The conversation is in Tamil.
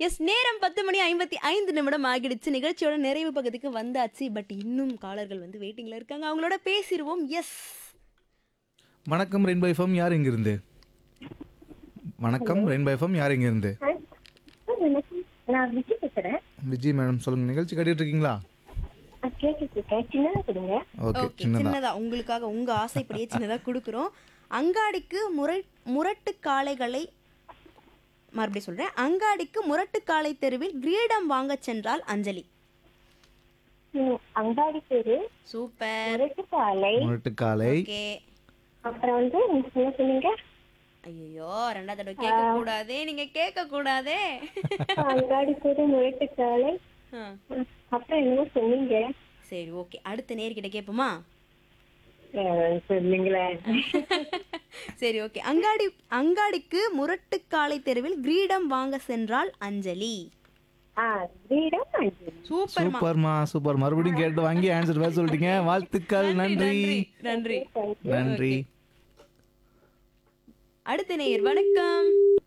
எஸ் நேரம் பத்து மணி ஐம்பத்தி ஐந்து நிமிடம் ஆகிடுச்சு நிகழ்ச்சியோட நிறைவு பகுதிக்கு வந்தாச்சு பட் இன்னும் காலர்கள் வந்து வெயிட்டிங்ல இருக்காங்க அவங்களோட பேசிடுவோம் எஸ் வணக்கம் ரெயின்போ எஃப்எம் யார் இங்கிருந்து வணக்கம் ரெயின்போ எஃப்எம் யார் இங்கிருந்து ஹாய் சார் வணக்கம் நான் விஜய் பேசுகிறேன் விஜய் மேடம் சொல்லுங்க நிகழ்ச்சி கட்டிட்டு இருக்கீங்களா கேட்டுட்டு இருக்கேன் சின்னதாக கொடுங்க ஓகே ஓகே சின்னதா சின்னதா உங்களுக்காக உங்க ஆசைப்படியே சின்னதா கொடுக்குறோம் அங்காடிக்கு முறை முரட்டு காளைகளை மறுபடியும் சொல்றேன் அங்காடிக்கு முரட்டு காளை தெருவில் கிரீடம் வாங்க சென்றால் அஞ்சலி ம், அங்காடி பேரு சூப்பர் முரட்டு காலை முரட்டு காலை ஓகே அப்புறம் வந்து என்ன சொன்னீங்க ஐயோ ரெண்டாவது தடவை கேட்க கூடாதே நீங்க கேட்க கூடாதே அங்காடி பேரு முரட்டு காலை ஆ, ம், அப்புறம் என்னமோ சொன்னீங்க சரி ஓகே அடுத்த நேர்கிட்ட கேட்போமா அஹ், சொல்லுங்களேன் சரி ஓகே அங்காடி அங்காடிக்கு முரட்டு காளை தெருவில் கிரீடம் வாங்க சென்றால் அஞ்சலி ஆ வீடம் அஞ்சலி சூப்பர் சூப்பர்மா சூப்பர் மறுபடியும் கேட்டு வாங்கி ஆன்சர் பேச சொல்லிட்டீங்க வாழ்த்துக்கள் நன்றி நன்றி நன்றி அடுத்த நேயர் வணக்கம்